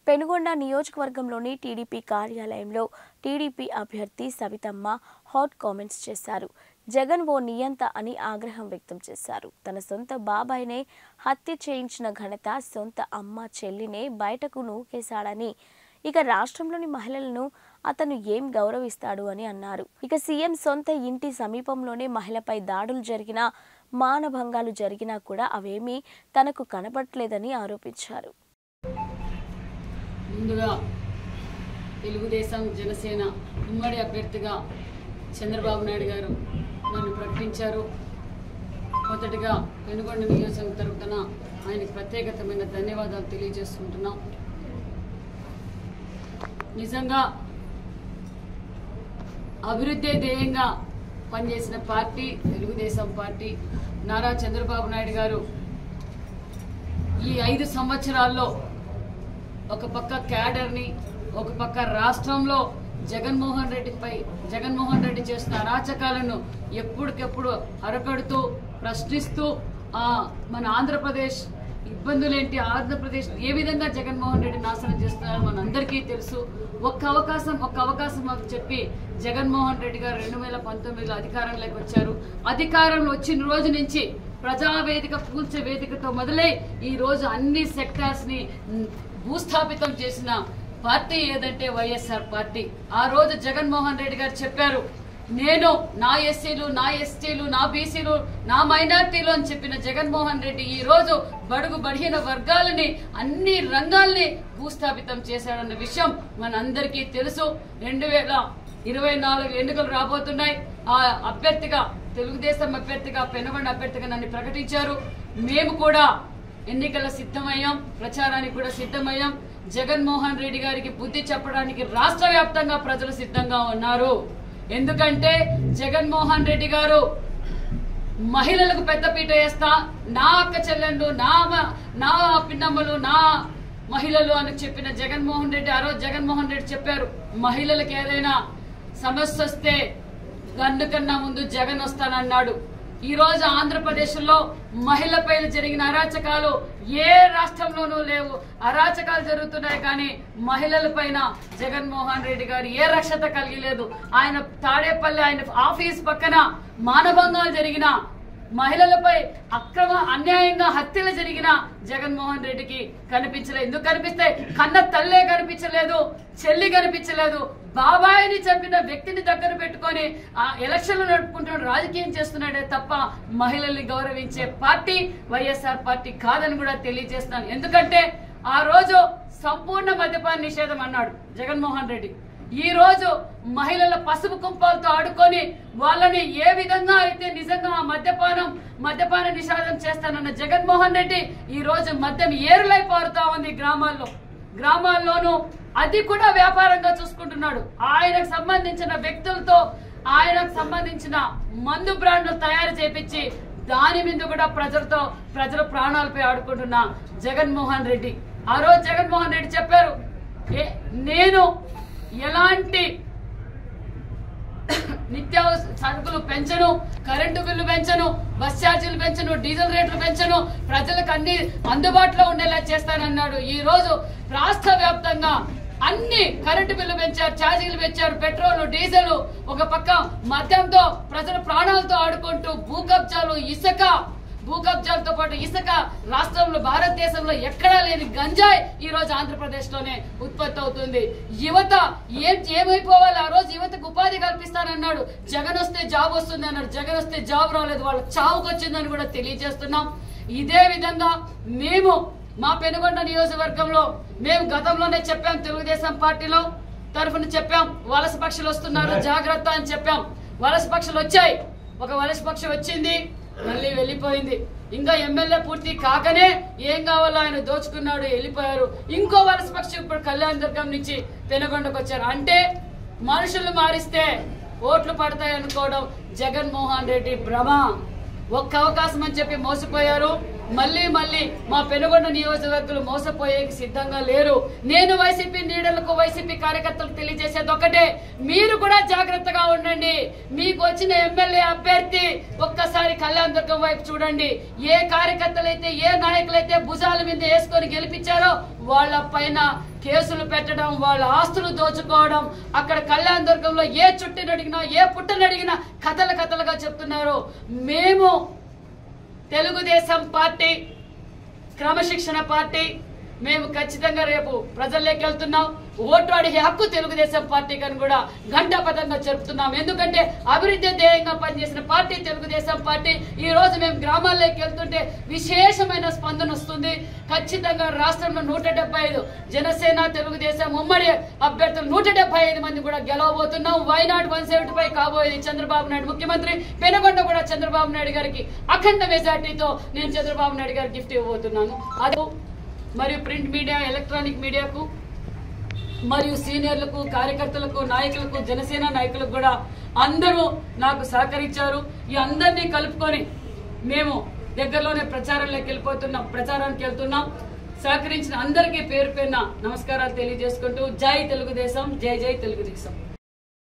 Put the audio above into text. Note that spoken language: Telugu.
పెనుగొండ నియోజకవర్గంలోని టీడీపీ కార్యాలయంలో టీడీపీ అభ్యర్థి సవితమ్మ హాట్ కామెంట్స్ చేశారు జగన్ ఓ నియంత అని ఆగ్రహం వ్యక్తం చేశారు తన సొంత బాబాయినే హత్య చేయించిన ఘనత సొంత అమ్మ చెల్లినే బయటకు నూకేశాడని ఇక రాష్ట్రంలోని మహిళలను అతను ఏం గౌరవిస్తాడు అని అన్నారు ఇక సీఎం సొంత ఇంటి సమీపంలోనే మహిళపై దాడులు జరిగినా మానభంగాలు జరిగినా కూడా అవేమీ తనకు కనపట్లేదని ఆరోపించారు ముందుగా తెలుగుదేశం జనసేన ఉమ్మడి అభ్యర్థిగా చంద్రబాబు నాయుడు గారు నన్ను ప్రకటించారు మొదటిగా పెనుగొండ నియోజకవర్గం తరపున ఆయనకి ప్రత్యేకతమైన ధన్యవాదాలు తెలియజేసుకుంటున్నాం నిజంగా అభివృద్ధి ధ్యేయంగా పనిచేసిన పార్టీ తెలుగుదేశం పార్టీ నారా చంద్రబాబు నాయుడు గారు ఈ ఐదు సంవత్సరాల్లో ఒక పక్క క్యాడర్ని ఒక పక్క రాష్ట్రంలో జగన్మోహన్ రెడ్డిపై జగన్మోహన్ రెడ్డి చేస్తున్న అరాచకాలను ఎప్పటికెప్పుడు అరకడుతూ ప్రశ్నిస్తూ ఆ, మన ఆంధ్రప్రదేశ్ ఇబ్బందులేంటి ఆంధ్రప్రదేశ్ ఏ విధంగా జగన్మోహన్ రెడ్డి నాశనం చేస్తున్నారో మనందరికీ తెలుసు ఒక్క అవకాశం ఒక్క అవకాశం మాకు చెప్పి జగన్మోహన్ రెడ్డి గారు రెండు వేల పంతొమ్మిదిలో అధికారంలోకి వచ్చారు అధికారంలో వచ్చిన రోజు నుంచి ప్రజావేదిక కూల్చే వేదికతో మొదలై ఈ రోజు అన్ని సెక్టార్స్ ని మ్, భూస్థాపితం చేసిన పార్టీ ఏదంటే వైఎస్ఆర్ పార్టీ ఆ రోజు జగన్మోహన్ రెడ్డి గారు చెప్పారు నేను నా ఎస్సీలు నా ఎస్టీలు నా బీసీలు నా మైనార్టీలు అని చెప్పిన జగన్మోహన్ రెడ్డి ఈ రోజు బడుగు బలహీన వర్గాలని అన్ని రంగాల్ని భూస్థాపితం చేశాడన్న విషయం మనందరికీ తెలుసు రెండు వేల ఇరవై నాలుగు ఎన్నికలు రాబోతున్నాయి ఆ అభ్యర్థిగా తెలుగుదేశం అభ్యర్థిగా పెనుగొండ అభ్యర్థిగా నన్ను ప్రకటించారు మేము కూడా ఎన్నికల సిద్ధమయ్యాం ప్రచారానికి కూడా సిద్ధమయ్యాం జగన్మోహన్ రెడ్డి గారికి బుద్ధి చెప్పడానికి రాష్ట్ర వ్యాప్తంగా ప్రజలు సిద్ధంగా ఉన్నారు ఎందుకంటే జగన్మోహన్ రెడ్డి గారు మహిళలకు పెద్దపీట వేస్తా నా అక్క చెల్లెండు నా మ- నా పిన్నమ్మలు నా మహిళలు అని చెప్పిన జగన్మోహన్ రెడ్డి ఆ రోజు జగన్మోహన్ రెడ్డి చెప్పారు మహిళలకు ఏదైనా సమస్య వస్తే గన్ను కన్నా ముందు జగన్ వస్తానన్నాడు ఈ రోజు ఆంధ్రప్రదేశ్ లో మహిళపై జరిగిన అరాచకాలు ఏ రాష్ట్రంలోనూ లేవు అరాచకాలు జరుగుతున్నాయి కానీ మహిళల పైన జగన్మోహన్ రెడ్డి గారు ఏ రక్షత కలిగి లేదు ఆయన తాడేపల్లి ఆయన ఆఫీస్ పక్కన మానభంగాలు జరిగిన మహిళలపై అక్రమ అన్యాయంగా హత్యలు జరిగిన జగన్మోహన్ రెడ్డికి కనిపించలేదు ఎందుకు కనిపిస్తే కన్న తల్లే కనిపించలేదు చెల్లి కనిపించలేదు బాబాయిని చంపిన వ్యక్తిని దగ్గర పెట్టుకొని ఆ ఎలక్షన్లు నడుపుకుంటున్న రాజకీయం చేస్తున్నాడే తప్ప మహిళల్ని గౌరవించే పార్టీ వైఎస్ఆర్ పార్టీ కాదని కూడా తెలియజేస్తున్నాను ఎందుకంటే ఆ రోజు సంపూర్ణ మద్యపాన నిషేధం అన్నాడు జగన్మోహన్ రెడ్డి ఈ రోజు మహిళల పసుపు కుంపాలతో ఆడుకొని వాళ్ళని ఏ విధంగా అయితే నిజంగా ఆ మద్యపానం మద్యపాన నిషేధం చేస్తానన్న జగన్మోహన్ రెడ్డి ఈ రోజు మద్యం ఏరులై పారుతా ఉంది గ్రామాల్లో గ్రామాల్లోనూ అది కూడా వ్యాపారంగా చూసుకుంటున్నాడు ఆయనకు సంబంధించిన వ్యక్తులతో ఆయనకు సంబంధించిన మందు బ్రాండ్లు తయారు చేపించి దాని మీద కూడా ప్రజలతో ప్రజల ప్రాణాలపై ఆడుకుంటున్న జగన్మోహన్ రెడ్డి ఆ రోజు జగన్మోహన్ రెడ్డి చెప్పారు ఏ నేను ఎలాంటి నిత్యావసర సరుకులు పెంచను కరెంటు బిల్లు పెంచను బస్ ఛార్జీలు పెంచను డీజిల్ రేట్లు పెంచను ప్రజలకు అన్ని అందుబాటులో ఉండేలా చేస్తానన్నాడు ఈ రోజు రాష్ట్ర వ్యాప్తంగా అన్ని కరెంటు బిల్లు పెంచారు ఛార్జీలు పెంచారు పెట్రోల్ డీజిల్ ఒక పక్క మద్యంతో ప్రజల ప్రాణాలతో ఆడుకుంటూ భూ కబ్జాలు ఇసుక భూ కబ్జాలతో పాటు ఇసుక రాష్ట్రంలో భారతదేశంలో ఎక్కడా లేని గంజాయి ఈ రోజు ఆంధ్రప్రదేశ్ లోనే ఉత్పత్తి అవుతుంది యువత ఏం ఏమైపోవాలి ఆ రోజు యువతకు ఉపాధి కల్పిస్తానన్నాడు జగన్ వస్తే జాబ్ వస్తుంది అన్నాడు జగన్ వస్తే జాబ్ రాలేదు వాళ్ళ చావుకు వచ్చిందని కూడా తెలియజేస్తున్నాం ఇదే విధంగా మేము మా పెనుగొండ నియోజకవర్గంలో మేము గతంలోనే చెప్పాం తెలుగుదేశం పార్టీలో తరఫున చెప్పాం వలస పక్షులు వస్తున్నారు జాగ్రత్త అని చెప్పాం వలస పక్షులు వచ్చాయి ఒక వలస పక్షి వచ్చింది మళ్ళీ వెళ్ళిపోయింది ఇంకా ఎమ్మెల్యే పూర్తి కాకనే ఏం కావాలో ఆయన దోచుకున్నాడు వెళ్ళిపోయారు ఇంకో వలస పక్షి ఇప్పుడు కళ్యాణ దుర్గం నుంచి పెనుగొండకు వచ్చారు అంటే మనుషులు మారిస్తే ఓట్లు పడతాయి అనుకోవడం జగన్మోహన్ రెడ్డి భ్రమ ఒక్క అవకాశం అని చెప్పి మోసపోయారు మళ్ళీ మళ్ళీ మా పెనుగొండ నియోజకవర్గాలు మోసపోయేకి సిద్ధంగా లేరు నేను వైసీపీ లీడర్లకు వైసీపీ కార్యకర్తలకు తెలియజేసేది ఒకటే మీరు కూడా జాగ్రత్తగా ఉండండి మీకు వచ్చిన ఎమ్మెల్యే అభ్యర్థి ఒక్కసారి కళ్యాణ్ దుర్గం వైపు చూడండి ఏ కార్యకర్తలైతే ఏ నాయకులైతే భుజాల మీద వేసుకొని గెలిపించారో వాళ్ళ పైన కేసులు పెట్టడం వాళ్ళ ఆస్తులు దోచుకోవడం అక్కడ కళ్యాణ్ దుర్గంలో ఏ చుట్టని అడిగినా ఏ పుట్టని అడిగినా కథలు కథలుగా చెప్తున్నారు మేము తెలుగుదేశం పార్టీ క్రమశిక్షణ పార్టీ మేము ఖచ్చితంగా రేపు ప్రజల్లోకి వెళ్తున్నాం ఓటు అడిగే హక్కు తెలుగుదేశం పార్టీకి అని కూడా ఘంటాపథంగా జరుపుతున్నాం ఎందుకంటే అభివృద్ధి ధ్యేయంగా పనిచేసిన పార్టీ తెలుగుదేశం పార్టీ ఈ రోజు మేము గ్రామాల్లోకి వెళ్తుంటే విశేషమైన స్పందన వస్తుంది ఖచ్చితంగా రాష్ట్రంలో నూట డెబ్బై ఐదు జనసేన తెలుగుదేశం ఉమ్మడి అభ్యర్థులు నూట డెబ్బై ఐదు మంది కూడా గెలవబోతున్నాం వైనాడు వన్ సెవెంటీ ఫైవ్ కాబోయేది చంద్రబాబు నాయుడు ముఖ్యమంత్రి పెనుగొండ కూడా చంద్రబాబు నాయుడు గారికి అఖండ మెజార్టీతో నేను చంద్రబాబు నాయుడు గారికి గిఫ్ట్ ఇవ్వబోతున్నాను అది మరియు ప్రింట్ మీడియా ఎలక్ట్రానిక్ మీడియాకు మరియు సీనియర్లకు కార్యకర్తలకు నాయకులకు జనసేన నాయకులకు కూడా అందరూ నాకు సహకరించారు ఈ అందరినీ కలుపుకొని మేము దగ్గరలోనే ప్రచారంలోకి వెళ్ళిపోతున్నాం ప్రచారానికి వెళ్తున్నాం సహకరించిన అందరికీ పేరు పేరున నమస్కారాలు తెలియజేసుకుంటూ జై తెలుగుదేశం జై జై తెలుగుదేశం